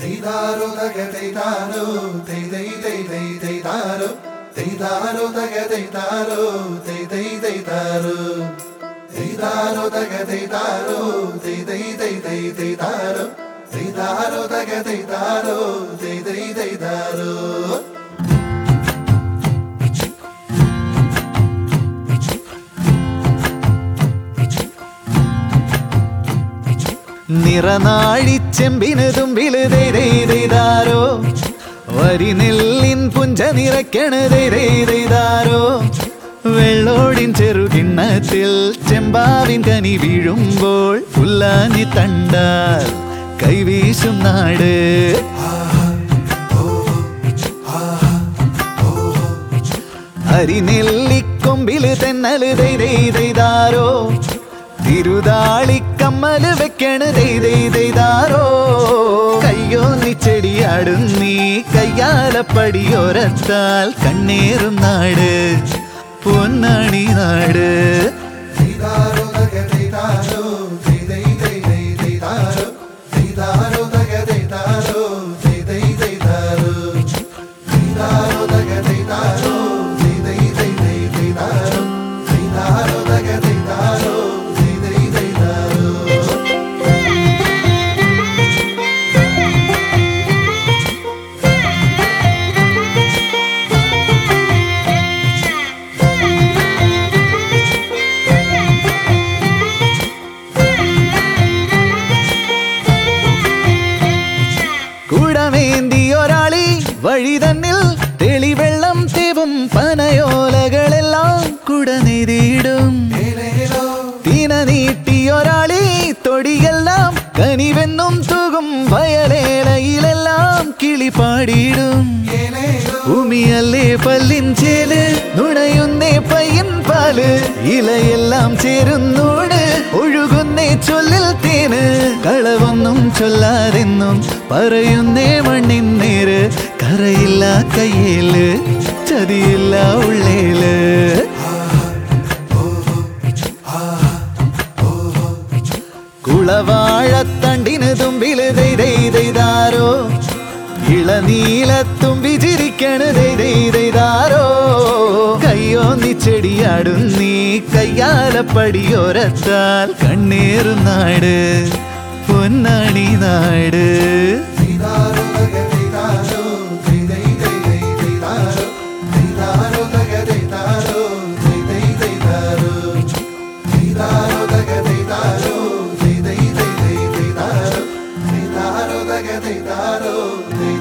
തെയ്താരോ തക തെയ്താരോ തെയ് തെയ് തെയ് തെയ് തെയ്താരോ തെയ്താരോ തക തെയ്താരോ തെയ് തെയ് തെയ്താരോ തെയ്താരോ തക തെയ്താരോ തെയ് തെയ് തെയ് തെയ് തെയ്താരോ തെയ്താരോ തക തെയ്താരോ തെയ് തെയ് തെയ്താരോ നിറനാഴിച്ചെമ്പിന് തുമ്പില് ദൈതാരോ വരി നെല്ലിൻ പുഞ്ച നിറയ്ക്കണ് ദൈതാരോ വെള്ളോടിൻ ചെറുകിണ്ണത്തിൽ ചെമ്പാവിൻ കനി വീഴുമ്പോൾ പുല്ലാഞ്ഞി തണ്ടാൽ കൈവീശും നാട് അരിനെല്ലിക്കൊമ്പില് തെന്നല് ദൈതാരോ തിരുതാളിക്കമ്മല് വെക്കണ് ദൈതാരോ കയ്യോന്നി ചെടിയാടും നീ കയ്യാലപ്പടിയോരത്താൽ കണ്ണേറും നാട് പൊന്നാണി നാട് തെയ്താരോ തക തെയ്താരോ തെയ് തെയ് തെയ് തെയ് തെയ്താരോ തെയ്താരോ തക തെയ്താരോ തെയ് തെയ് തെയ്താരോ തെയ്താരോ തക തെയ്താരോ തെയ് തെയ് തെയ് തെയ് തെയ്താരോ തെയ്താരോ തക തെയ്താരോ തെയ് തെയ് തെയ്താരോ കുടമേന്തി ഒരാളി വഴി തന്നിൽ തെളിവെള്ളം തേവും പനയോലകളെല്ലാം കുടനെതിയിടും ഏലേലോ തീന നീട്ടിയൊരാളി തൊടിയെല്ലാം കനിവെന്നും തൂകും വയലേലയിലെല്ലാം കിളി പാടിയിടും ഏലേലോ ഭൂമിയല്ലേ പല്ലിൻ ചേല് നുണയുന്നേ പയ്യൻ പാല് ഇലയെല്ലാം ചേരുന്നോട് ഒഴുകുന്നേ ചൊല്ലിൽ തേന് കളവൊന്നും ചൊല്ലാതെന്നും പറയുന്നേ മണ്ണിൻ നേര് കറയില്ല കയ്യേല് ചതിയില്ല ഉള്ളേല് കുളവാഴത്തണ്ടിന് തുമ്പില് ദൈതാരോ ഇളനീലത്തുമ്പി ചിരിക്കണ് ദൈതാരോ കയ്യോന്നി ചെടിയാടും നീ കയ്യാലപ്പടിയോരത്താൽ കണ്ണേറും നാട് പൊന്നാണി നാട് തെയ്താരോ തക തെയ്താരോ തെയ് തെയ് തെയ് തെയ് തെയ്താരോ തെയ്താരോ തക തെയ്താരോ തെയ് തെയ് തെയ്താരോ തെയ്താരോ തക തെയ്താരോ തെയ് തെയ് തെയ് തെയ് തെയ്താരോ തെയ്താരോ തക തെയ്താരോ തെയ്